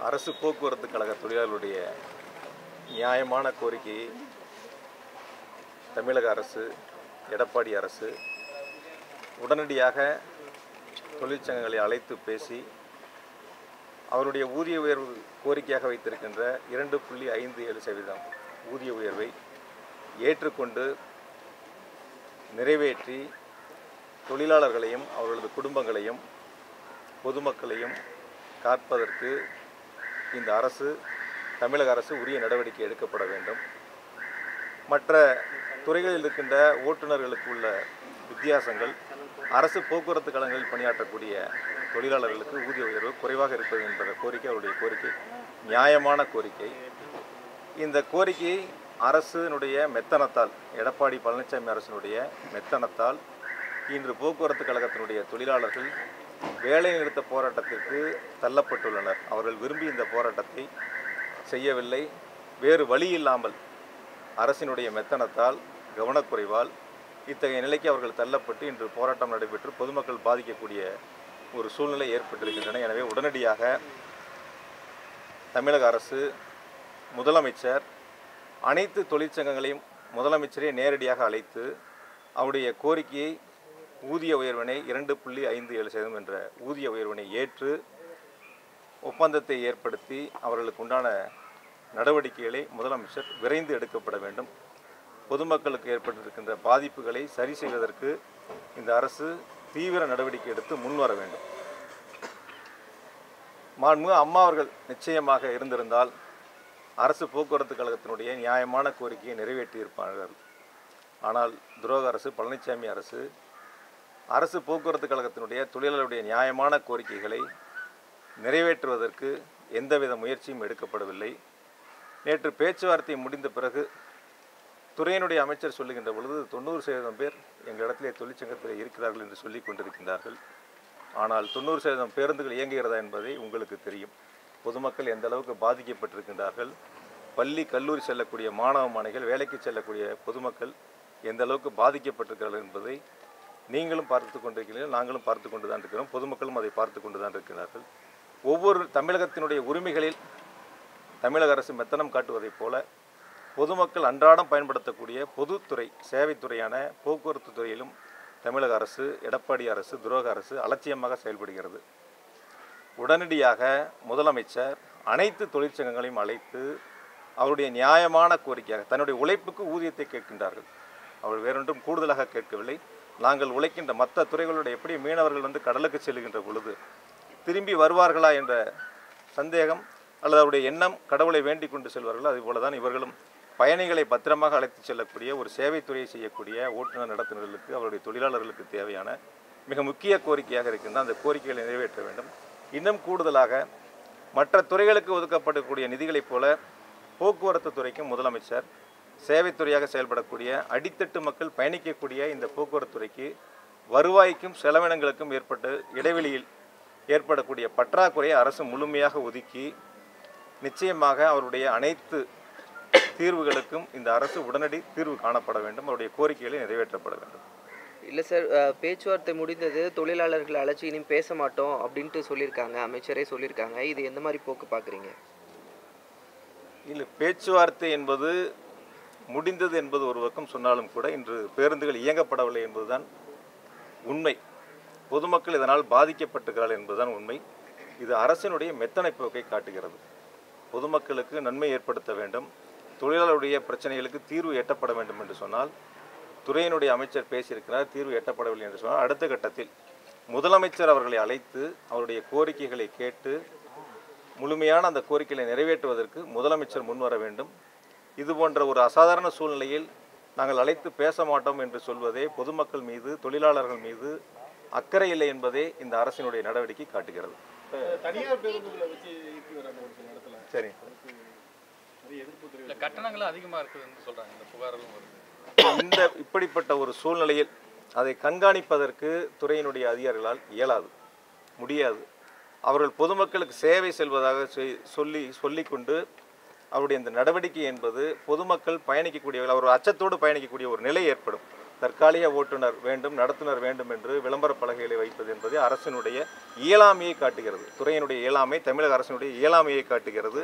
அரசு போக்குவரத்து கழக தொழிலாளருடைய நியாயமான கோரிக்கையை தமிழக அரசு எடப்பாடி அரசு உடனடியாக தொழிற்சங்கங்களை அழைத்து பேசி அவருடைய ஊதிய உயர்வு கோரிக்கையாக வைத்திருக்கின்ற இரண்டு புள்ளி ஐந்து ஏழு சதவீதம் ஊதிய உயர்வை ஏற்றுக்கொண்டு நிறைவேற்றி தொழிலாளர்களையும் அவர்களது குடும்பங்களையும் பொதுமக்களையும் காப்பதற்கு இந்த அரசு தமிழக அரசு உரிய நடவடிக்கை எடுக்கப்பட வேண்டும் மற்ற துறைகளில் இருக்கின்ற ஓட்டுநர்களுக்கு உள்ள வித்தியாசங்கள் அரசு போக்குவரத்து கழகங்களில் பணியாற்றக்கூடிய தொழிலாளர்களுக்கு ஊதிய உயர்வு குறைவாக இருப்பது என்ற கோரிக்கை அவருடைய கோரிக்கை நியாயமான கோரிக்கை இந்த கோரிக்கையை அரசினுடைய மெத்தனத்தால் எடப்பாடி பழனிசாமி அரசினுடைய மெத்தனத்தால் இன்று போக்குவரத்து கழகத்தினுடைய தொழிலாளர்கள் வேலைநிறுத்த போராட்டத்திற்கு தள்ளப்பட்டுள்ளனர் அவர்கள் விரும்பி இந்த போராட்டத்தை செய்யவில்லை வேறு வழி இல்லாமல் அரசினுடைய மெத்தனத்தால் கவனக்குறைவால் இத்தகைய நிலைக்கு அவர்கள் தள்ளப்பட்டு இன்று போராட்டம் நடைபெற்று பொதுமக்கள் பாதிக்கக்கூடிய ஒரு சூழ்நிலை ஏற்பட்டிருக்கின்றன எனவே உடனடியாக தமிழக அரசு முதலமைச்சர் அனைத்து தொழிற்சங்கங்களையும் முதலமைச்சரே நேரடியாக அழைத்து அவருடைய கோரிக்கையை ஊதிய உயர்வினை இரண்டு புள்ளி ஐந்து ஏழு சதவீதம் என்ற ஊதிய உயர்வினை ஏற்று ஒப்பந்தத்தை ஏற்படுத்தி அவர்களுக்கு உண்டான நடவடிக்கைகளை முதலமைச்சர் விரைந்து எடுக்கப்பட வேண்டும் பொதுமக்களுக்கு ஏற்பட்டிருக்கின்ற பாதிப்புகளை சரி செய்வதற்கு இந்த அரசு தீவிர நடவடிக்கை எடுத்து முன்வர வேண்டும் மாண்புமிகு அம்மா அவர்கள் நிச்சயமாக இருந்திருந்தால் அரசு போக்குவரத்து கழகத்தினுடைய நியாயமான கோரிக்கையை நிறைவேற்றியிருப்பார்கள் ஆனால் துரோக அரசு பழனிசாமி அரசு அரசு போக்குவரத்து கழகத்தினுடைய தொழிலாளருடைய நியாயமான கோரிக்கைகளை நிறைவேற்றுவதற்கு எந்தவித முயற்சியும் எடுக்கப்படவில்லை நேற்று பேச்சுவார்த்தை முடிந்த பிறகு துறையினுடைய அமைச்சர் சொல்லுகின்ற பொழுது தொண்ணூறு சதவீதம் பேர் எங்கள் இடத்திலே தொழிற்சங்கத்தில் இருக்கிறார்கள் என்று சொல்லிக் கொண்டிருக்கின்றார்கள் ஆனால் தொண்ணூறு சதவீதம் பேருந்துகள் இயங்குகிறதா என்பதை உங்களுக்கு தெரியும் பொதுமக்கள் எந்த அளவுக்கு பாதிக்கப்பட்டிருக்கின்றார்கள் பள்ளி கல்லூரி செல்லக்கூடிய மாணவ மாணவிகள் வேலைக்கு செல்லக்கூடிய பொதுமக்கள் எந்த அளவுக்கு பாதிக்கப்பட்டிருக்கிறார்கள் என்பதை நீங்களும் பார்த்து கொண்டிருக்கிறீர்கள் நாங்களும் பார்த்து கொண்டு தான் இருக்கிறோம் பொதுமக்களும் அதை பார்த்து கொண்டு தான் இருக்கிறார்கள் ஒவ்வொரு தமிழகத்தினுடைய உரிமைகளில் தமிழக அரசு மெத்தனம் காட்டுவதைப் போல பொதுமக்கள் அன்றாடம் பயன்படுத்தக்கூடிய பொதுத்துறை சேவைத்துறையான போக்குவரத்து துறையிலும் தமிழக அரசு எடப்பாடி அரசு துரோக அரசு அலட்சியமாக செயல்படுகிறது உடனடியாக முதலமைச்சர் அனைத்து தொழிற்சங்கங்களையும் அழைத்து அவருடைய நியாயமான கோரிக்கையாக தன்னுடைய உழைப்புக்கு ஊதியத்தை கேட்கின்றார்கள் அவர் வேறொன்றும் கூடுதலாக கேட்கவில்லை நாங்கள் உழைக்கின்ற மற்ற துறைகளுடைய எப்படி மீனவர்கள் வந்து கடலுக்கு செல்லுகின்ற பொழுது திரும்பி வருவார்களா என்ற சந்தேகம் அல்லது அவருடைய எண்ணம் கடவுளை வேண்டிக் கொண்டு செல்வார்கள் அதுபோல தான் இவர்களும் பயணிகளை பத்திரமாக அழைத்து செல்லக்கூடிய ஒரு சேவைத்துறையை செய்யக்கூடிய ஓட்டுநர் நடத்துனர்களுக்கு அவருடைய தொழிலாளர்களுக்கு தேவையான மிக முக்கிய கோரிக்கையாக இருக்கின்ற அந்த கோரிக்கைகளை நிறைவேற்ற வேண்டும் இன்னும் கூடுதலாக மற்ற துறைகளுக்கு ஒதுக்கப்படக்கூடிய நிதிகளைப் போல போக்குவரத்து துறைக்கும் முதலமைச்சர் சேவைத்துறையாக செயல்படக்கூடிய அடித்தட்டு மக்கள் பயணிக்கக்கூடிய இந்த போக்குவரத்து துறைக்கு வருவாய்க்கும் செலவினங்களுக்கும் ஏற்பட்ட இடைவெளியில் ஏற்படக்கூடிய பற்றாக்குறையை அரசு முழுமையாக ஒதுக்கி நிச்சயமாக அவருடைய அனைத்து தீர்வுகளுக்கும் இந்த அரசு உடனடி தீர்வு காணப்பட வேண்டும் அவருடைய கோரிக்கைகளை நிறைவேற்றப்பட வேண்டும் இல்லை சார் அஹ், பேச்சுவார்த்தை முடிந்தது தொழிலாளர்களை அழைச்சி இனி பேச மாட்டோம் அப்படின்ட்டு சொல்லியிருக்காங்க அமைச்சரே சொல்லியிருக்காங்க இது எந்த மாதிரி போக்கு பார்க்குறீங்க இல்லை பேச்சுவார்த்தை என்பது முடிந்தது என்பது ஒரு பக்கம் சொன்னாலும் கூட இன்று பேருந்துகள் இயங்கப்படவில்லை என்பதுதான் உண்மை பொதுமக்கள் இதனால் பாதிக்கப்பட்டிருக்கிறார்கள் என்பதுதான் உண்மை இது அரசினுடைய மெத்தனை போக்கை காட்டுகிறது பொதுமக்களுக்கு நன்மை ஏற்படுத்த வேண்டும் தொழிலாளருடைய பிரச்சனைகளுக்கு தீர்வு எட்டப்பட வேண்டும் என்று சொன்னால் துறையினுடைய அமைச்சர் பேசியிருக்கிறார் தீர்வு எட்டப்படவில்லை என்று சொன்னால் அடுத்த கட்டத்தில் முதலமைச்சர் அவர்களை அழைத்து அவருடைய கோரிக்கைகளை கேட்டு முழுமையான அந்த கோரிக்கைகளை நிறைவேற்றுவதற்கு முதலமைச்சர் முன்வர வேண்டும் இது போன்ற ஒரு அசாதாரண சூழ்நிலையில் நாங்கள் அழைத்து பேச மாட்டோம் என்று சொல்வதே பொதுமக்கள் மீது தொழிலாளர்கள் மீது அக்கறை இல்லை என்பதே இந்த அரசினுடைய நடவடிக்கை காட்டுகிறது தனியார் பேருந்துகளை வச்சு இயக்கி வராங்க ஒரு சில இடத்துல சரி அதுக்கு நிறைய எதிர்ப்பு தெரிவித்து இல்லை கட்டணங்களும் அதிகமாக இருக்குதுன்னு சொல்கிறாங்க இந்த புகாரெல்லாம் வருது இந்த இப்படிப்பட்ட ஒரு சூழ்நிலையில் அதை கண்காணிப்பதற்கு துறையினுடைய அதிகாரிகளால் இயலாது முடியாது அவர்கள் பொதுமக்களுக்கு சேவை செல்வதாக செய்- சொல்லி சொல்லிக்கொண்டு அவருடைய இந்த நடவடிக்கை என்பது பொதுமக்கள் பயணிக்கக்கூடிய அவர் அச்சத்தோடு பயணிக்கக்கூடிய ஒரு நிலை ஏற்படும் தற்காலிக ஓட்டுநர் வேண்டும் நடத்துனர் வேண்டும் என்று விளம்பர பலகைகளை வைப்பது என்பது அரசினுடைய இயலாமையை காட்டுகிறது துறையினுடைய இயலாமை தமிழக அரசினுடைய இயலாமையை காட்டுகிறது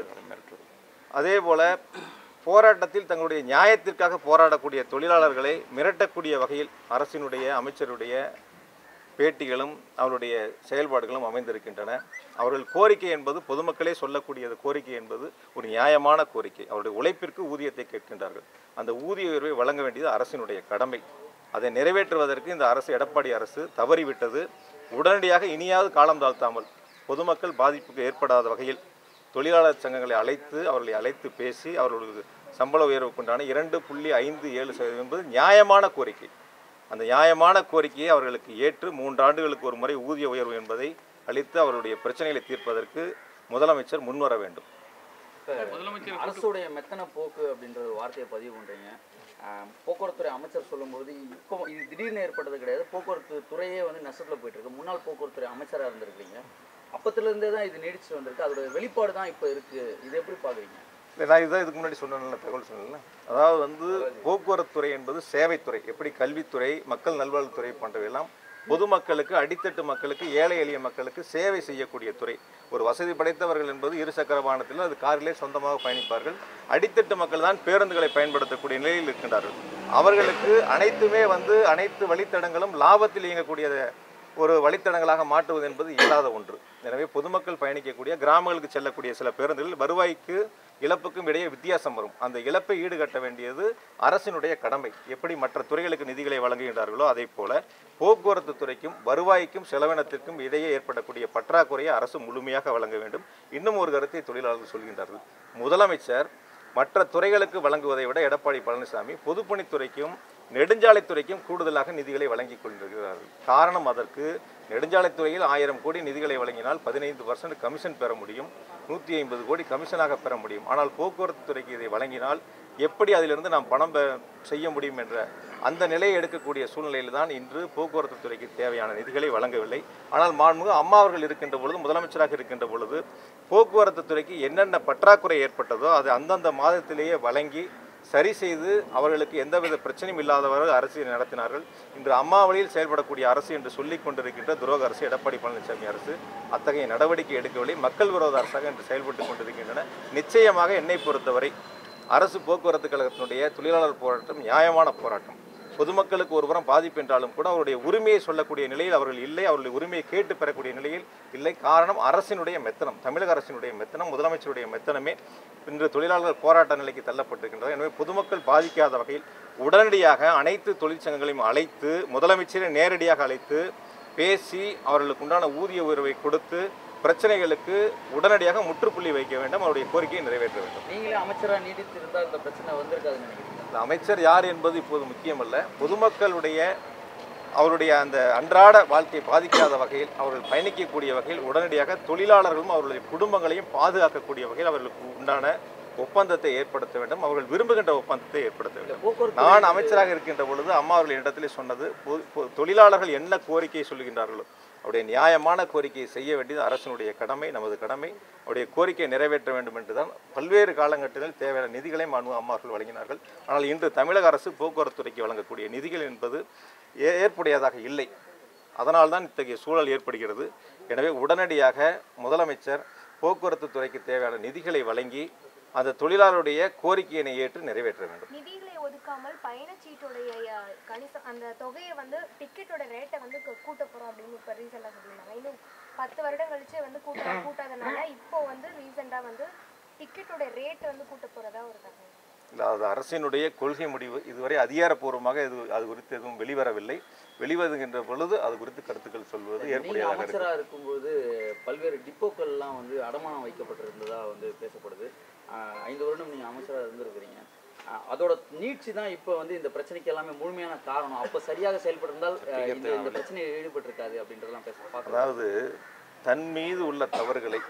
அதே போல போராட்டத்தில் தங்களுடைய நியாயத்திற்காக போராடக்கூடிய தொழிலாளர்களை மிரட்டக்கூடிய வகையில் அரசினுடைய அமைச்சருடைய பேட்டிகளும் அவருடைய செயல்பாடுகளும் அமைந்திருக்கின்றன அவர்கள் கோரிக்கை என்பது பொதுமக்களே சொல்லக்கூடியது கோரிக்கை என்பது ஒரு நியாயமான கோரிக்கை அவருடைய உழைப்பிற்கு ஊதியத்தை கேட்கின்றார்கள் அந்த ஊதிய உயர்வை வழங்க வேண்டியது அரசினுடைய கடமை அதை நிறைவேற்றுவதற்கு இந்த அரசு எடப்பாடி அரசு தவறிவிட்டது உடனடியாக இனியாவது காலம் தாழ்த்தாமல் பொதுமக்கள் பாதிப்புக்கு ஏற்படாத வகையில் தொழிலாளர் சங்கங்களை அழைத்து அவர்களை அழைத்து பேசி அவர்களுக்கு சம்பள உயர்வுக்குண்டான இரண்டு புள்ளி ஐந்து ஏழு சதவீதம் என்பது நியாயமான கோரிக்கை அந்த நியாயமான கோரிக்கையை அவர்களுக்கு ஏற்று மூன்று ஆண்டுகளுக்கு ஒரு முறை ஊதிய உயர்வு என்பதை அளித்து அவருடைய பிரச்சனைகளை தீர்ப்பதற்கு முதலமைச்சர் முன்வர வேண்டும் முதலமைச்சர் அரசுடைய மெத்தன போக்கு அப்படின்ற ஒரு வார்த்தையை பதிவு பண்றீங்க ஆஹ் போக்குவரத்துறை அமைச்சர் சொல்லும்போது இப்போ இது திடீர்னு ஏற்பட்டது கிடையாது போக்குவரத்து துறையே வந்து நஷ்டத்துல போயிட்டு இருக்கு முன்னாள் போக்குவரத்துறை அமைச்சரா இருந்திருக்கீங்க அப்பத்துல இருந்தே தான் இது நீடிச்சு வந்திருக்கு அதோட வெளிப்பாடு தான் இப்போ இருக்கு இது எப்படி பாக்குறீங்க இல்லை நான் இதுதான் இதுக்கு முன்னாடி சொன்னேன்ல தகவல் சொன்னேன்ல அதாவது வந்து போக்குவரத்து துறை என்பது சேவைத்துறை எப்படி கல்வித்துறை மக்கள் நல்வாழ்வுத்துறை போன்றவையெல்லாம் பொதுமக்களுக்கு அடித்தட்டு மக்களுக்கு ஏழை எளிய மக்களுக்கு சேவை செய்யக்கூடிய துறை ஒரு வசதி படைத்தவர்கள் என்பது இருசக்கர வாகனத்தில் அது காரிலே சொந்தமாக பயணிப்பார்கள் அடித்தட்டு மக்கள் தான் பேருந்துகளை பயன்படுத்தக்கூடிய நிலையில் இருக்கின்றார்கள் அவர்களுக்கு அனைத்துமே வந்து அனைத்து வழித்தடங்களும் லாபத்தில் இயங்கக்கூடிய ஒரு வழித்தடங்களாக மாற்றுவது என்பது இயலாத ஒன்று எனவே பொதுமக்கள் பயணிக்கக்கூடிய கிராமங்களுக்கு செல்லக்கூடிய சில பேருந்துகளில் வருவாய்க்கு இழப்புக்கும் இடையே வித்தியாசம் வரும் அந்த இழப்பை ஈடுகட்ட வேண்டியது அரசினுடைய கடமை எப்படி மற்ற துறைகளுக்கு நிதிகளை வழங்குகின்றார்களோ அதே போல போக்குவரத்து துறைக்கும் வருவாய்க்கும் செலவினத்திற்கும் இடையே ஏற்படக்கூடிய பற்றாக்குறையை அரசு முழுமையாக வழங்க வேண்டும் இன்னும் ஒரு கருத்தை தொழிலாளர்கள் சொல்கின்றார்கள் முதலமைச்சர் மற்ற துறைகளுக்கு வழங்குவதை விட எடப்பாடி பழனிசாமி பொதுப்பணித்துறைக்கும் நெடுஞ்சாலைத்துறைக்கும் கூடுதலாக நிதிகளை வழங்கிக் கொண்டிருக்கிறார்கள் காரணம் அதற்கு நெடுஞ்சாலைத்துறையில் ஆயிரம் கோடி நிதிகளை வழங்கினால் பதினைந்து பர்சன்ட் கமிஷன் பெற முடியும் நூற்றி ஐம்பது கோடி கமிஷனாக பெற முடியும் ஆனால் போக்குவரத்து துறைக்கு இதை வழங்கினால் எப்படி அதிலிருந்து நாம் பணம் பெ- செய்ய முடியும் என்ற அந்த நிலையை எடுக்கக்கூடிய சூழ்நிலையில் தான் இன்று போக்குவரத்து துறைக்கு தேவையான நிதிகளை வழங்கவில்லை ஆனால் மாண்புமிகு அம்மா அவர்கள் இருக்கின்ற பொழுது முதலமைச்சராக இருக்கின்ற பொழுது போக்குவரத்து துறைக்கு என்னென்ன பற்றாக்குறை ஏற்பட்டதோ அது அந்தந்த மாதத்திலேயே வழங்கி சரி செய்து அவர்களுக்கு எந்தவித பிரச்சனையும் இல்லாதவர்கள் அரசியல் நடத்தினார்கள் இன்று அம்மா வழியில் செயல்படக்கூடிய அரசு என்று சொல்லிக் கொண்டிருக்கின்ற துரோக அரசு எடப்பாடி பழனிசாமி அரசு அத்தகைய நடவடிக்கை எடுக்கவில்லை மக்கள் விரோத அரசாக இன்று செயல்பட்டு கொண்டிருக்கின்றன நிச்சயமாக என்னை பொறுத்தவரை அரசு போக்குவரத்து கழகத்தினுடைய தொழிலாளர் போராட்டம் நியாயமான போராட்டம் பொதுமக்களுக்கு ஒருபுறம் பாதிப்பு என்றாலும் கூட அவருடைய உரிமையை சொல்லக்கூடிய நிலையில் அவர்கள் இல்லை அவருடைய உரிமையை கேட்டு பெறக்கூடிய நிலையில் இல்லை காரணம் அரசினுடைய மெத்தனம் தமிழக அரசினுடைய மெத்தனம் முதலமைச்சருடைய மெத்தனமே இன்று தொழிலாளர்கள் போராட்ட நிலைக்கு தள்ளப்பட்டிருக்கின்றனர் எனவே பொதுமக்கள் பாதிக்காத வகையில் உடனடியாக அனைத்து தொழிற்சங்கங்களையும் அழைத்து முதலமைச்சரை நேரடியாக அழைத்து பேசி அவர்களுக்கு உண்டான ஊதிய உயர்வை கொடுத்து பிரச்சனைகளுக்கு உடனடியாக முற்றுப்புள்ளி வைக்க வேண்டும் அவருடைய கோரிக்கையை நிறைவேற்ற வேண்டும் நீங்களே அமைச்சரா நீடித்து இருந்தா இந்த பிரச்சனை வந்திருக்காதுன்னு நினைக்கிறீங்க இந்த அமைச்சர் யார் என்பது இப்போது முக்கியமல்ல பொதுமக்களுடைய அவருடைய அந்த அன்றாட வாழ்க்கை பாதிக்காத வகையில் அவர்கள் பயணிக்கக்கூடிய வகையில் உடனடியாக தொழிலாளர்களும் அவர்களுடைய குடும்பங்களையும் பாதுகாக்கக்கூடிய வகையில் அவர்களுக்கு உண்டான ஒப்பந்தத்தை ஏற்படுத்த வேண்டும் அவர்கள் விரும்புகின்ற ஒப்பந்தத்தை ஏற்படுத்த வேண்டும் போக்குவரத்து நான் அமைச்சராக இருக்கின்ற பொழுது அம்மா அவர்கள் இடத்திலே சொன்னது பொ- பொ- தொழிலாளர்கள் என்ன கோரிக்கை சொல்லுகின்றார்களோ அவருடைய நியாயமான கோரிக்கையை செய்ய வேண்டியது அரசினுடைய கடமை நமது கடமை அவருடைய கோரிக்கையை நிறைவேற்ற வேண்டும் என்றுதான் பல்வேறு காலகட்டத்தில் தேவையான நிதிகளை மாண்பு அம்மா அவர்கள் வழங்கினார்கள் ஆனால் இன்று தமிழக அரசு போக்குவரத்து துறைக்கு வழங்கக்கூடிய நிதிகள் என்பது ஏ- ஏற்புடையதாக இல்லை அதனால்தான் இத்தகைய சூழல் ஏற்படுகிறது எனவே உடனடியாக முதலமைச்சர் போக்குவரத்து துறைக்கு தேவையான நிதிகளை வழங்கி அந்த தொழிலாளருடைய கோரிக்கையினை ஏற்று நிறைவேற்ற வேண்டும் நிதிகளை ஒதுக்காமல் பயணச்சீட்டுடைய அஹ், கணிச அந்த தொகையை வந்து டிக்கெட்டோட ரேட்டை வந்து கு- கூட்ட போறோம் அப்படின்னு இப்போ ரீசெண்டாக சொல்லியிருந்தாங்க இன்னும் பத்து வருடம் கழிச்சு வந்து கூட்ட கூட்டாதனால இப்போ வந்து ரீசெண்டாக வந்து டிக்கெட்டோட ரேட் வந்து கூட்ட போறதா ஒரு தகவல் இல்லை அது அரசினுடைய கொள்கை முடிவு இதுவரை அதிகாரப்பூர்வமாக இது அது குறித்து எதுவும் வெளிவரவில்லை வெளிவருகின்ற பொழுது அது குறித்து கருத்துக்கள் சொல்வது நீங்க ஏற்புடையதாக இருக்கும் அமைச்சரா இருக்கும்போது பல்வேறு டிப்போக்கள்லாம் வந்து அடமானம் வைக்கப்பட்டிருந்ததா வந்து பேசப்படுது ஆஹ் ஐந்து வருடம் நீங்க அமைச்சரா இருந்திருக்கிறீங்க ஆஹ் அதோட நீட்சி தான் இப்போ வந்து இந்த பிரச்சனைக்கு எல்லாமே முழுமையான காரணம் அப்போ சரியாக செயல்பட்டிருந்தால் ஆஹ் இந்த இந்த பிரச்சனையில் ஈடுபட்டிருக்காது அப்படின்றதெல்லாம் பேச பார்க்கலாம் அதாவது தன் மீது உள்ள தவறுகளை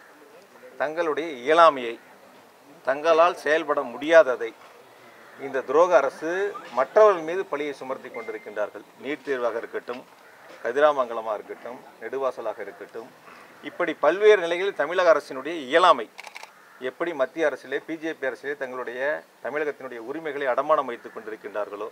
தங்களுடைய இயலாமையை தங்களால் செயல்பட முடியாததை இந்த துரோக அரசு மற்றவர்கள் மீது பழியை சுமர்த்தி கொண்டிருக்கின்றார்கள் நீட் தேர்வாக இருக்கட்டும் கதிராமங்கலமாக இருக்கட்டும் நெடுவாசலாக இருக்கட்டும் இப்படி பல்வேறு நிலைகளில் தமிழக அரசினுடைய இயலாமை எப்படி மத்திய அரசிலே பிஜேபி அரசிலே தங்களுடைய தமிழகத்தினுடைய உரிமைகளை அடமானம் வைத்துக் கொண்டிருக்கின்றார்களோ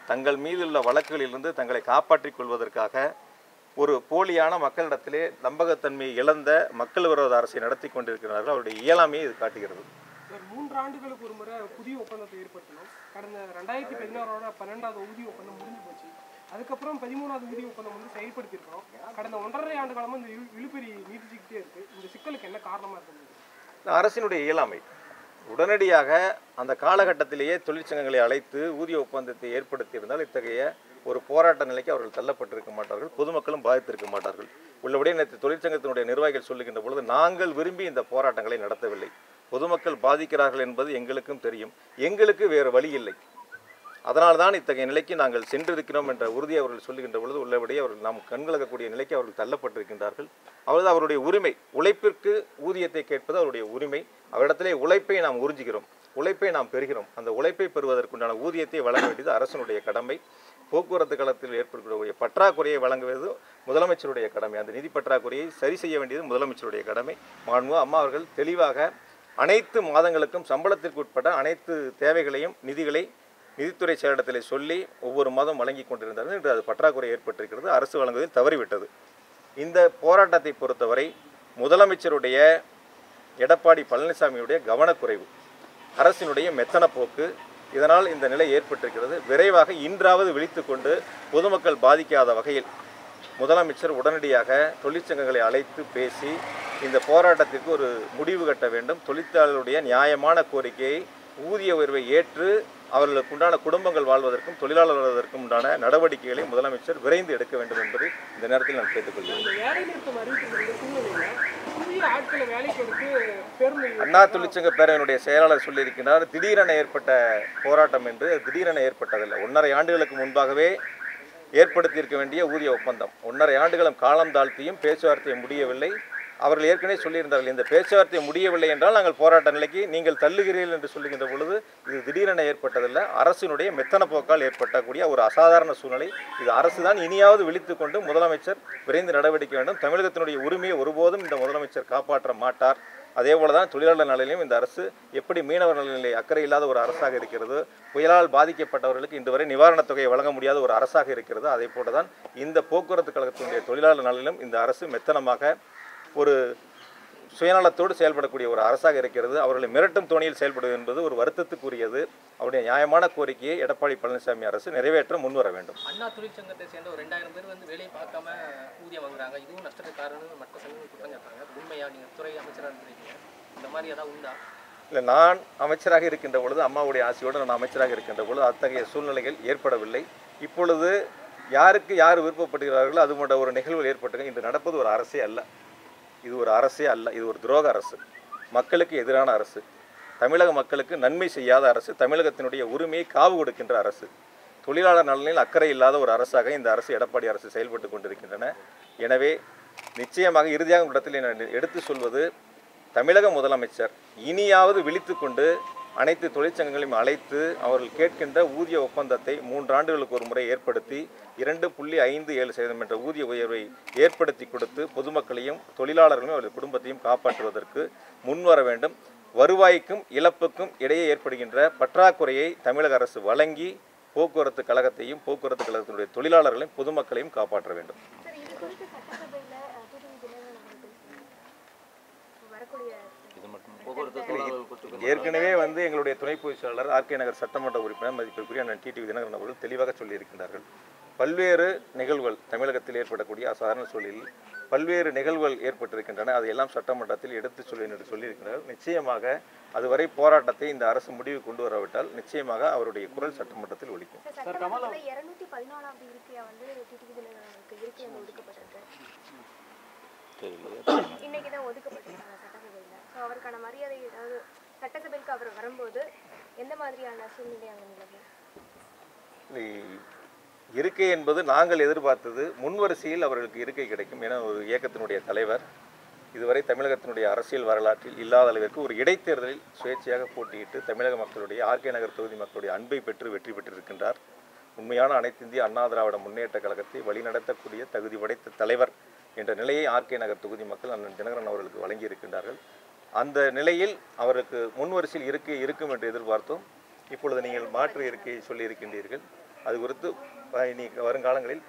தங்கள் மீதுள்ள வழக்குகளிலிருந்து தங்களை காப்பாற்றிக் கொள்வதற்காக ஒரு போலியான மக்களிடத்திலே நம்பகத்தன்மையை இழந்த மக்கள் விரோத அரசை நடத்தி கொண்டிருக்கிறார்கள் அவருடைய இயலாமையை இது காட்டுகிறது சார் மூன்று ஆண்டுகளுக்கு ஒரு முறை புதிய ஒப்பந்தத்தை ஏற்படுத்தணும் கடந்த ரெண்டாயிரத்தி பதினாறோட பன்னெண்டாவது ஊதிய ஒப்பந்தம் முடிஞ்சு போச்சு அதுக்கப்புறம் பதிமூணாவது ஊதிய ஒப்பந்தம் வந்து செயல்படுத்தியிருக்கோம் கடந்த ஒன்றரை ஆண்டு காலமா இந்த இழு- இழுபறி நீட்டிச்சுக்கிட்டே இருக்கு இந்த சிக்கலுக்கு என்ன காரணமா இருக்கு அரசினுடைய இயலாமை உடனடியாக அந்த காலகட்டத்திலேயே தொழிற்சங்கங்களை அழைத்து ஊதிய ஒப்பந்தத்தை ஏற்படுத்தியிருந்தால் இத்தகைய ஒரு போராட்ட நிலைக்கு அவர்கள் தள்ளப்பட்டிருக்க மாட்டார்கள் பொதுமக்களும் பாதித்திருக்க மாட்டார்கள் உள்ளபடியே நேற்று தொழிற்சங்கத்தினுடைய நிர்வாகிகள் சொல்லுகின்ற பொழுது நாங்கள் விரும்பி இந்த போராட்டங்களை நடத்தவில்லை பொதுமக்கள் பாதிக்கிறார்கள் என்பது எங்களுக்கும் தெரியும் எங்களுக்கு வேறு வழி இல்லை அதனால்தான் இத்தகைய நிலைக்கு நாங்கள் சென்றிருக்கிறோம் என்ற உறுதியை அவர்கள் சொல்லுகின்ற பொழுது உள்ளபடியே அவர்கள் நாம் கண்கலக்கக்கூடிய நிலைக்கு அவர்கள் தள்ளப்பட்டிருக்கின்றார்கள் அவரது அவருடைய உரிமை உழைப்பிற்கு ஊதியத்தை கேட்பது அவருடைய உரிமை அவரிடத்திலே உழைப்பை நாம் உறிஞ்சுகிறோம் உழைப்பை நாம் பெறுகிறோம் அந்த உழைப்பை பெறுவதற்குண்டான ஊதியத்தை வழங்க வேண்டியது அரசனுடைய கடமை போக்குவரத்து களத்தில் ஏற்படக்கூடிய பற்றாக்குறையை வழங்குவது முதலமைச்சருடைய கடமை அந்த நிதி பற்றாக்குறையை சரி செய்ய வேண்டியது முதலமைச்சருடைய கடமை மாண்பு அம்மா அவர்கள் தெளிவாக அனைத்து மாதங்களுக்கும் சம்பளத்திற்கு உட்பட்ட அனைத்து தேவைகளையும் நிதிகளை நிதித்துறை செயலிடத்திலே சொல்லி ஒவ்வொரு மாதம் வழங்கி கொண்டிருந்தார்கள் இன்று அது பற்றாக்குறை ஏற்பட்டிருக்கிறது அரசு வழங்குவதில் தவறிவிட்டது இந்த போராட்டத்தை பொறுத்தவரை முதலமைச்சருடைய எடப்பாடி பழனிசாமியுடைய கவனக்குறைவு அரசினுடைய மெத்தன போக்கு இதனால் இந்த நிலை ஏற்பட்டிருக்கிறது விரைவாக இன்றாவது விழித்துக்கொண்டு பொதுமக்கள் பாதிக்காத வகையில் முதலமைச்சர் உடனடியாக தொழிற்சங்கங்களை அழைத்து பேசி இந்த போராட்டத்திற்கு ஒரு முடிவு கட்ட வேண்டும் தொழிற்சாலைகளுடைய நியாயமான கோரிக்கையை ஊதிய உயர்வை ஏற்று அவர்களுக்கு உண்டான குடும்பங்கள் வாழ்வதற்கும் தொழிலாளர் வாழ்வதற்கும் உண்டான நடவடிக்கைகளை முதலமைச்சர் விரைந்து எடுக்க வேண்டும் என்பதை இந்த நேரத்தில் நான் கேட்டுக்கொள்கிறேன் இந்த வேலை நிறுத்தம் அறிவித்திருக்கிற சூழ்நிலையில புதிய ஆட்களை வேலைக்கு எடுத்து பேருந்து அண்ணா தொழிற்சங்க பேரவையினுடைய செயலாளர் சொல்லியிருக்கிறார் திடீரென ஏற்பட்ட போராட்டம் என்று அது திடீரென ஏற்பட்டதில்லை ஒன்றரை ஆண்டுகளுக்கு முன்பாகவே ஏற்படுத்தியிருக்க வேண்டிய ஊதிய ஒப்பந்தம் ஒன்றரை ஆண்டுகளும் காலம் தாழ்த்தியும் பேச்சுவார்த்தை முடியவில்லை அவர்கள் ஏற்கனவே சொல்லியிருந்தார்கள் இந்த பேச்சுவார்த்தை முடியவில்லை என்றால் நாங்கள் போராட்ட நிலைக்கு நீங்கள் தள்ளுகிறீர்கள் என்று சொல்லுகின்ற பொழுது இது திடீரென ஏற்பட்டதில்லை அரசினுடைய மெத்தன போக்கால் ஏற்பட்டக்கூடிய ஒரு அசாதாரண சூழ்நிலை இது அரசு தான் இனியாவது விழித்துக்கொண்டு முதலமைச்சர் விரைந்து நடவடிக்கை வேண்டும் தமிழகத்தினுடைய உரிமையை ஒருபோதும் இந்த முதலமைச்சர் காப்பாற்ற மாட்டார் அதே போல தான் தொழிலாளர் நலனிலும் இந்த அரசு எப்படி மீனவர் நலனிலே அக்கறை இல்லாத ஒரு அரசாக இருக்கிறது புயலால் பாதிக்கப்பட்டவர்களுக்கு இன்று வரை நிவாரணத் தொகையை வழங்க முடியாத ஒரு அரசாக இருக்கிறது அதே போல தான் இந்த போக்குவரத்து கழகத்தினுடைய தொழிலாளர் நலனிலும் இந்த அரசு மெத்தனமாக ஒரு சுயநலத்தோடு செயல்படக்கூடிய ஒரு அரசாக இருக்கிறது அவர்களை மிரட்டும் தோணியில் செயல்படுவது என்பது ஒரு வருத்தத்துக்குரியது அவருடைய நியாயமான கோரிக்கையை எடப்பாடி பழனிசாமி அரசு நிறைவேற்ற முன்வர வேண்டும் அண்ணா தொழிற்சங்கத்தை சேர்ந்த ஒரு ரெண்டாயிரம் பேர் வந்து வேலையை பார்க்காம ஊதியம் வாங்குறாங்க இதுவும் நஷ்டத்துக்கு காரணம்னு மற்ற சங்கங்கள் குற்றம் சாட்டுறாங்க உண்மையா நீங்க துறை அமைச்சராக இருந்திருக்கீங்க இந்த மாதிரி ஏதாவது உண்டா இல்லை நான் அமைச்சராக இருக்கின்ற பொழுது அம்மாவுடைய ஆசையோடு நான் அமைச்சராக இருக்கின்ற பொழுது அத்தகைய சூழ்நிலைகள் ஏற்படவில்லை இப்பொழுது யாருக்கு யார் விருப்பப்படுகிறார்களோ அது போன்ற ஒரு நிகழ்வு ஏற்பட்டுங்க இன்று நடப்பது ஒரு அரசே அல்ல இது ஒரு அரசே அல்ல இது ஒரு துரோக அரசு மக்களுக்கு எதிரான அரசு தமிழக மக்களுக்கு நன்மை செய்யாத அரசு தமிழகத்தினுடைய உரிமையை காவு கொடுக்கின்ற அரசு தொழிலாளர் நலனில் அக்கறை இல்லாத ஒரு அரசாக இந்த அரசு எடப்பாடி அரசு செயல்பட்டு கொண்டிருக்கின்றன எனவே நிச்சயமாக இறுதியாக இடத்தில் நான் எடுத்து சொல்வது தமிழக முதலமைச்சர் இனியாவது விழித்துக்கொண்டு அனைத்து தொழிற்சங்கங்களையும் அழைத்து அவர்கள் கேட்கின்ற ஊதிய ஒப்பந்தத்தை மூன்றாண்டுகளுக்கு ஒரு முறை ஏற்படுத்தி இரண்டு புள்ளி ஐந்து ஏழு சதவீதம் என்ற ஊதிய உயர்வை ஏற்படுத்தி கொடுத்து பொதுமக்களையும் தொழிலாளர்களையும் அவர்கள் குடும்பத்தையும் காப்பாற்றுவதற்கு முன்வர வேண்டும் வருவாய்க்கும் இழப்புக்கும் இடையே ஏற்படுகின்ற பற்றாக்குறையை தமிழக அரசு வழங்கி போக்குவரத்து கழகத்தையும் போக்குவரத்து கழகத்தினுடைய தொழிலாளர்களையும் பொதுமக்களையும் காப்பாற்ற வேண்டும் சார் இது குறித்து சட்டசபையில் டிடிவி தினகரன் அவர்கள் பேசினார் வரக்கூடிய போக்குவரத்து தொழிலாளர்கள் குறித்து ஏற்கனவே வந்து எங்களுடைய துணை பொதுச் செயலாளர் ஆர்கே நகர் சட்டமன்ற உறுப்பினர் மதிப்பிற்குரிய அண்ணன் டிடிவி தினகரன் அவர்கள் தெளிவாக சொல்லியிருக்கின்றார்கள் பல்வேறு நிகழ்வுகள் தமிழகத்தில் ஏற்படக்கூடிய அசாதாரண சூழலில் பல்வேறு நிகழ்வுகள் ஏற்பட்டிருக்கின்றன அதையெல்லாம் சட்டமன்றத்தில் எடுத்து சொல்லி என்று சொல்லியிருக்கிறார் நிச்சயமாக அதுவரை போராட்டத்தை இந்த அரசு முடிவு கொண்டு வராவிட்டால் நிச்சயமாக அவருடைய குரல் சட்டமன்றத்தில் ஒலிக்கும் சார் சட்டமன்றத்தில் இருநூத்தி பதினாலாவது இருக்கையா வந்து டிடிவி தினகரனுக்கு இருக்கை வந்து ஒதுக்கப்பட்டிருக்கு இன்னைக்கு தான் ஒதுக்கப்பட்டிருக்காங்க சட்டசபையில் ஸோ அவருக்கான மரியாதை ஏதாவது சட்டசபைக்கு அவர் வரும்போது எந்த மாதிரியான சூழ்நிலை அங்கே நிலவும் இது இருக்கை என்பது நாங்கள் எதிர்பார்த்தது முன்வரிசையில் அவர்களுக்கு இருக்கை கிடைக்கும் என ஒரு இயக்கத்தினுடைய தலைவர் இதுவரை தமிழகத்தினுடைய அரசியல் வரலாற்றில் இல்லாத அளவிற்கு ஒரு இடைத்தேர்தலில் சுயேட்சையாக போட்டியிட்டு தமிழக மக்களுடைய ஆர்கே நகர் தொகுதி மக்களுடைய அன்பை பெற்று வெற்றி பெற்றிருக்கின்றார் உண்மையான அனைத்திந்திய அண்ணா திராவிட முன்னேற்ற கழகத்தை வழிநடத்தக்கூடிய தகுதி படைத்த தலைவர் என்ற நிலையை ஆர்கே நகர் தொகுதி மக்கள் அண்ணன் தினகரன் அவர்களுக்கு வழங்கியிருக்கின்றார்கள் அந்த நிலையில் அவருக்கு முன்வரிசையில் இருக்கை இருக்கும் என்று எதிர்பார்த்தோம் இப்பொழுது நீங்கள் மாற்று இருக்கையை சொல்லியிருக்கின்றீர்கள் அது குறித்து அஹ், இனி வருங்காலங்களில்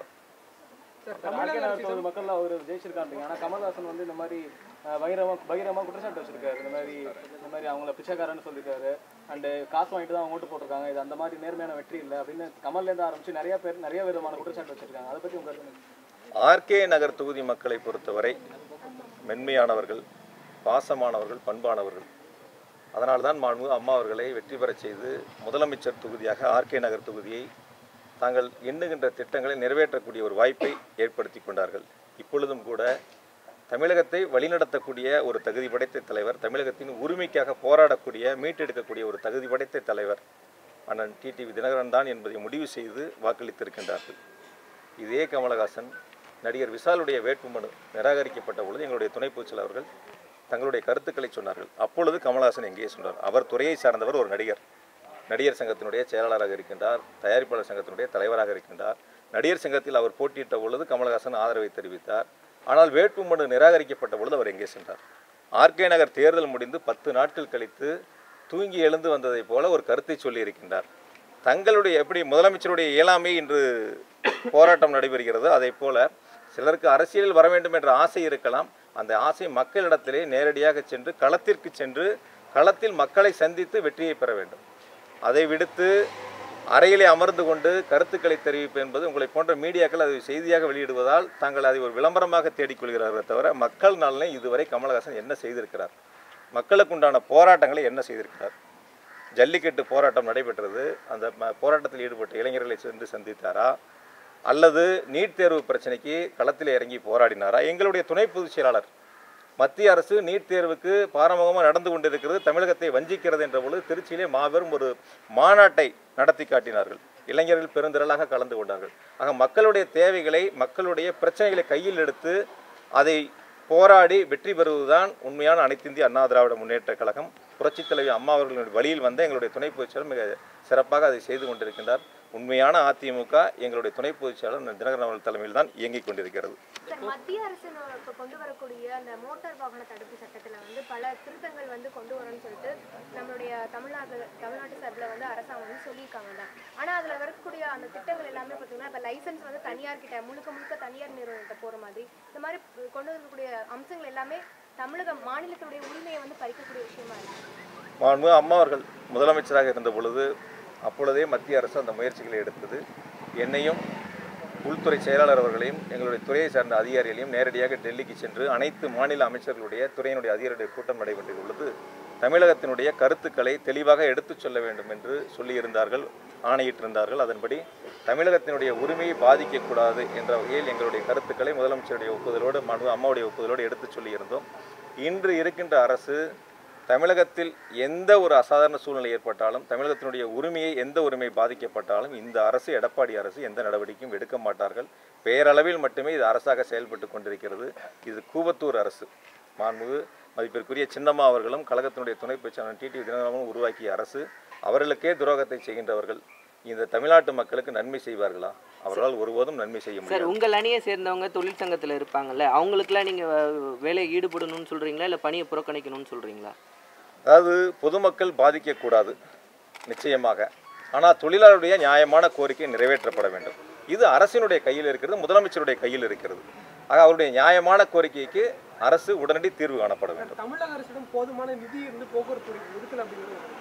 ஆர்கே நகர் தொகுதி மக்கள்லாம் அவர் ஜெயிச்சிருக்காங்க ஆனால் கமல்ஹாசன் வந்து இந்த மாதிரி அஹ், பகிரமா பகிரமா குற்றச்சாட்டு வச்சிருக்காரு இந்த மாதிரி இந்த மாதிரி அவங்கள பிச்சைக்காரன்னு சொல்லியிருக்காரு அண்டு காசு வாங்கிட்டு தான் அவங்க ஓட்டு போட்டிருக்காங்க இது அந்த மாதிரி நேர்மையான வெற்றி இல்லை அப்படின்னு கமல்லேருந்து ஆரம்பிச்சு நிறைய பேர் நிறைய விதமான குற்றச்சாட்டு வச்சிருக்காங்க அதை பற்றி உங்க ஆர்கே நகர் தொகுதி மக்களை பொறுத்தவரை மென்மையானவர்கள் பாசமானவர்கள் பண்பானவர்கள் அதனால்தான் மாண்பு அம்மா அவர்களை வெற்றி பெறச் செய்து முதலமைச்சர் தொகுதியாக ஆர்கே நகர் தொகுதியை தாங்கள் எண்ணுகின்ற திட்டங்களை நிறைவேற்றக்கூடிய ஒரு வாய்ப்பை ஏற்படுத்தி கொண்டார்கள் இப்பொழுதும் கூட தமிழகத்தை வழிநடத்தக்கூடிய ஒரு தகுதி படைத்த தலைவர் தமிழகத்தின் உரிமைக்காக போராடக்கூடிய மீட்டெடுக்கக்கூடிய ஒரு தகுதி படைத்த தலைவர் அண்ணன் டிடிவி தினகரன் தான் என்பதை முடிவு செய்து வாக்களித்திருக்கின்றார்கள் இதே கமலஹாசன் நடிகர் விஷாலுடைய வேட்புமனு நிராகரிக்கப்பட்ட பொழுது எங்களுடைய துணை பொதுச்செயலர் அவர்கள் தங்களுடைய கருத்துக்களை சொன்னார்கள் அப்பொழுது கமலஹாசன் எங்கே சொன்னார் அவர் துறையை சார்ந்தவர் ஒரு நடிகர் நடிகர் சங்கத்தினுடைய செயலாளராக இருக்கின்றார் தயாரிப்பாளர் சங்கத்தினுடைய தலைவராக இருக்கின்றார் நடிகர் சங்கத்தில் அவர் போட்டியிட்ட பொழுது கமலஹாசன் ஆதரவை தெரிவித்தார் ஆனால் வேட்புமனு நிராகரிக்கப்பட்ட பொழுது அவர் எங்கே சென்றார் ஆர்கே நகர் தேர்தல் முடிந்து பத்து நாட்கள் கழித்து தூங்கி எழுந்து வந்ததைப் போல ஒரு கருத்தை சொல்லியிருக்கின்றார் தங்களுடைய எப்படி முதலமைச்சருடைய இயலாமை இன்று போராட்டம் நடைபெறுகிறதோ அதே போல சிலருக்கு அரசியலில் வர வேண்டும் என்ற ஆசை இருக்கலாம் அந்த ஆசை மக்களிடத்திலே நேரடியாக சென்று களத்திற்கு சென்று களத்தில் மக்களை சந்தித்து வெற்றியை பெற வேண்டும் அதை விடுத்து அறையிலே அமர்ந்து கொண்டு கருத்துக்களை தெரிவிப்பு என்பது உங்களை போன்ற மீடியாக்கள் அதை செய்தியாக வெளியிடுவதால் தாங்கள் அதை ஒரு விளம்பரமாக தேடிக்கொள்கிறார்களே தவிர மக்கள் நலனை இதுவரை கமலஹாசன் என்ன செய்திருக்கிறார் மக்களுக்கு உண்டான போராட்டங்களை என்ன செய்திருக்கிறார் ஜல்லிக்கட்டு போராட்டம் நடைபெற்றது அந்த ம- போராட்டத்தில் ஈடுபட்ட இளைஞர்களை சென்று சந்தித்தாரா அல்லது நீட் தேர்வு பிரச்சனைக்கு களத்தில் இறங்கி போராடினாரா எங்களுடைய துணை பொதுச் செயலாளர் மத்திய அரசு நீட் தேர்வுக்கு பாரமுகமாக நடந்து கொண்டிருக்கிறது தமிழகத்தை வஞ்சிக்கிறது என்ற பொழுது திருச்சியிலே மாபெரும் ஒரு மாநாட்டை நடத்தி காட்டினார்கள் இளைஞர்கள் பெருந்திரளாக கலந்து கொண்டார்கள் ஆக மக்களுடைய தேவைகளை மக்களுடைய பிரச்சனைகளை கையில் எடுத்து அதை போராடி வெற்றி பெறுவதுதான் உண்மையான அனைத்திந்திய அண்ணா திராவிட முன்னேற்ற கழகம் புரட்சித் தலைவி அம்மா அவர்களின் வழியில் வந்த எங்களுடைய துணை பொதுச் செயலர் மிக சிறப்பாக அதை செய்து கொண்டிருக்கின்றார் உண்மையான அதிமுக எங்களுடைய துணை பொதுச் செயலர் தினகரன் அவர்கள் தலைமையில் தான் இயங்கிக் கொண்டிருக்கிறது சார் மத்திய அரசு நோ- இப்ப கொண்டு வரக்கூடிய அந்த மோட்டார் வாகன தடுப்பு சட்டத்துல வந்து பல திருத்தங்கள் வந்து கொண்டு வரணும்னு சொல்லிட்டு நம்மளுடைய தமிழ்நாடு தமிழ்நாட்டு சார்பில் வந்து அரசாங்கம் வந்து சொல்லியிருக்காங்க தான் ஆனா அதுல வரக்கூடிய அந்த திட்டங்கள் எல்லாமே பார்த்தீங்கன்னா இப்ப லைசன்ஸ் வந்து தனியார் கிட்ட முழுக்க முழுக்க தனியார் நிறுவனத்தை போற மாதிரி இந்த மாதிரி கொண்டு வரக்கூடிய அம்சங்கள் எல்லாமே தமிழக மாநிலத்துடைய உரிமையை வந்து பறிக்கக்கூடிய விஷயமா இருக்கு மாண்பு அம்மா அவர்கள் முதலமைச்சராக இருந்த பொழுது அப்பொழுதே மத்திய அரசு அந்த முயற்சிகளை எடுத்தது என்னையும் உள்துறை செயலாளர் அவர்களையும் எங்களுடைய துறையை சார்ந்த அதிகாரிகளையும் நேரடியாக டெல்லிக்கு சென்று அனைத்து மாநில அமைச்சர்களுடைய துறையினுடைய அதிகாரிகளுடைய கூட்டம் நடைபெற்றுள்ளது தமிழகத்தினுடைய கருத்துக்களை தெளிவாக எடுத்துச் சொல்ல வேண்டும் என்று சொல்லியிருந்தார்கள் ஆணையிட்டிருந்தார்கள் அதன்படி தமிழகத்தினுடைய உரிமையை பாதிக்கக்கூடாது என்ற வகையில் எங்களுடைய கருத்துக்களை முதலமைச்சருடைய ஒப்புதலோடு மனு அம்மாவுடைய ஒப்புதலோடு எடுத்துச் சொல்லியிருந்தோம் இன்று இருக்கின்ற அரசு தமிழகத்தில் எந்த ஒரு அசாதாரண சூழ்நிலை ஏற்பட்டாலும் தமிழகத்தினுடைய உரிமையை எந்த உரிமை பாதிக்கப்பட்டாலும் இந்த அரசு எடப்பாடி அரசு எந்த நடவடிக்கையும் எடுக்க மாட்டார்கள் பெயரளவில் மட்டுமே இது அரசாக செயல்பட்டு கொண்டிருக்கிறது இது கூவத்தூர் அரசு மாண்புமிகு மதிப்பிற்குரிய சின்னம்மா அவர்களும் கழகத்தினுடைய துணை பேச்சாளர் டிடி தினகரனும் உருவாக்கிய அரசு அவர்களுக்கே துரோகத்தை செய்கின்றவர்கள் இந்த தமிழ்நாட்டு மக்களுக்கு நன்மை செய்வார்களா அவர்களால் ஒருபோதும் நன்மை செய்ய சார் முடியாது உங்கள் அணியை சேர்ந்தவங்க தொழிற்சங்கத்தில் இருப்பாங்கல்ல அவங்களுக்குலாம் நீங்கள் வேலையை ஈடுபடணும்னு சொல்கிறீங்களா இல்லை பணியை புறக்கணிக்கணும்னு சொல்கிறீங்களா அதாவது பொதுமக்கள் பாதிக்கக்கூடாது நிச்சயமாக ஆனால் தொழிலாளருடைய நியாயமான கோரிக்கை நிறைவேற்றப்பட வேண்டும் இது அரசினுடைய கையில் இருக்கிறது முதலமைச்சருடைய கையில் இருக்கிறது ஆக அவருடைய நியாயமான கோரிக்கைக்கு அரசு உடனடி தீர்வு காணப்பட வேண்டும் தமிழக அரசிடம் போதுமான நிதி இருந்து போக்குவரத்து துறைக்கு ஒதுக்கல அப்படிங்கிறது ஒரு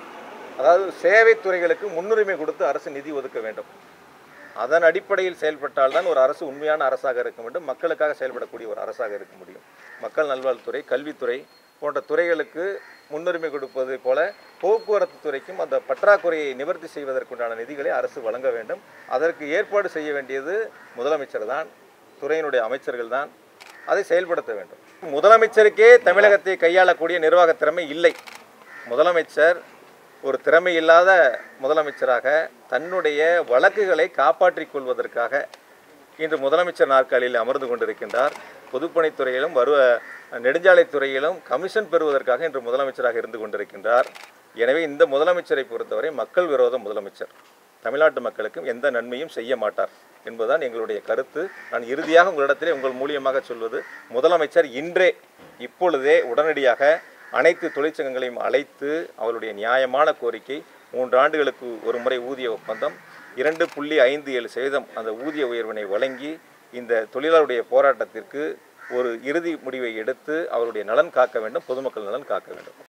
அதாவது சேவை துறைகளுக்கு முன்னுரிமை கொடுத்து அரசு நிதி ஒதுக்க வேண்டும் அதன் அடிப்படையில் செயல்பட்டால்தான் ஒரு அரசு உண்மையான அரசாக இருக்க வேண்டும் மக்களுக்காக செயல்படக்கூடிய ஒரு அரசாக இருக்க முடியும் மக்கள் நல்வாழ்வுத்துறை கல்வித்துறை போன்ற துறைகளுக்கு முன்னுரிமை கொடுப்பது போல போக்குவரத்து துறைக்கும் அந்த பற்றாக்குறையை நிவர்த்தி செய்வதற்குண்டான நிதிகளை அரசு வழங்க வேண்டும் அதற்கு ஏற்பாடு செய்ய வேண்டியது முதலமைச்சர் தான் துறையினுடைய அமைச்சர்கள் தான் அதை செயல்படுத்த வேண்டும் முதலமைச்சருக்கே தமிழகத்தை கையாளக்கூடிய நிர்வாக திறமை இல்லை முதலமைச்சர் ஒரு திறமை இல்லாத முதலமைச்சராக தன்னுடைய வழக்குகளை காப்பாற்றிக் கொள்வதற்காக இன்று முதலமைச்சர் நாற்காலியில் அமர்ந்து கொண்டிருக்கின்றார் பொதுப்பணித்துறையிலும் வருவ நெடுஞ்சாலைத்துறையிலும் கமிஷன் பெறுவதற்காக இன்று முதலமைச்சராக இருந்து கொண்டிருக்கின்றார் எனவே இந்த முதலமைச்சரை பொறுத்தவரை மக்கள் விரோத முதலமைச்சர் தமிழ்நாட்டு மக்களுக்கும் எந்த நன்மையும் செய்ய மாட்டார் என்பதுதான் எங்களுடைய கருத்து நான் இறுதியாக உங்களிடத்திலே உங்கள் மூலியமாக சொல்வது முதலமைச்சர் இன்றே இப்பொழுதே உடனடியாக அனைத்து தொழிற்சங்கங்களையும் அழைத்து அவருடைய நியாயமான கோரிக்கை மூன்று ஆண்டுகளுக்கு ஒரு முறை ஊதிய ஒப்பந்தம் இரண்டு புள்ளி ஐந்து ஏழு சதவீதம் அந்த ஊதிய உயர்வினை வழங்கி இந்த தொழிலாளருடைய போராட்டத்திற்கு ஒரு இறுதி முடிவை எடுத்து அவருடைய நலன் காக்க வேண்டும் பொதுமக்கள் நலன் காக்க வேண்டும்